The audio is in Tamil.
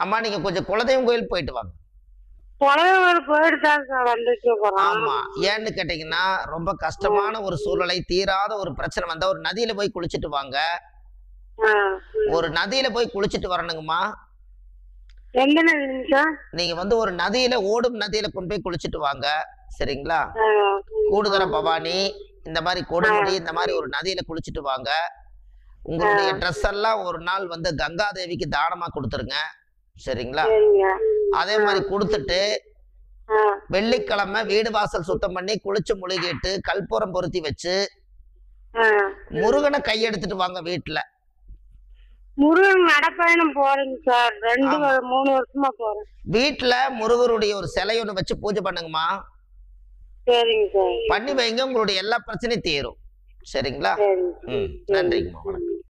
அம்மா நீங்க கொஞ்சம் குலதெய்வம் கோயில் போயிட்டு வாங்க குலதெய்வம் போயிட்டு தான் சார் வந்துட்டு இருக்கிறோம் ஆமா ஏன்னு கேட்டீங்கன்னா ரொம்ப கஷ்டமான ஒரு சூழ்நிலை தீராத ஒரு பிரச்சனை வந்தா ஒரு நதியில போய் குளிச்சுட்டு வாங்க ஆ. ஒரு நதியில போய் குளிச்சுட்டு வரணுங்கம்மா எந்த நதிங்க சார் நீங்க வந்து ஒரு நதியில ஓடும் நதியில கொண்டு போய் குளிச்சுட்டு வாங்க சரிங்களா ஆ. கூடுதர பவானி இந்த மாதிரி கொடுமுடி இந்த மாதிரி ஒரு நதியில குளிச்சுட்டு வாங்க உங்களுடைய ட்ரெஸ் எல்லாம் ஒரு நாள் வந்து கங்கா தேவிக்கு தானமா கொடுத்துருங்க சரிங்களா சரிங்க அதே மாதிரி கொடுத்துட்டு ஆ. வெள்ளிக்கிழமை வீடு வாசல் சுத்தம் பண்ணி குளிச்சு முழுகிட்டு கற்பூரம் பொருத்தி வச்சு ஆ. முருகனை கையெடுத்துட்டு வாங்க வீட்டுல முருகன் நடப்பயணம் போறேங்க சார் ரெண்டு ஆமா. வ- மூணு வருஷமா போறேன் வீட்டுல முருகருடைய ஒரு சிலை ஒண்ணு வச்சு பூஜை பண்ணுங்கம்மா சரிங்க சார் பண்ணி வைங்க உங்களுடைய எல்லா பிரச்சனையும் தீரும் சரிங்களா சரிங்க ம் நன்றிங்கம்மா வணக்கம்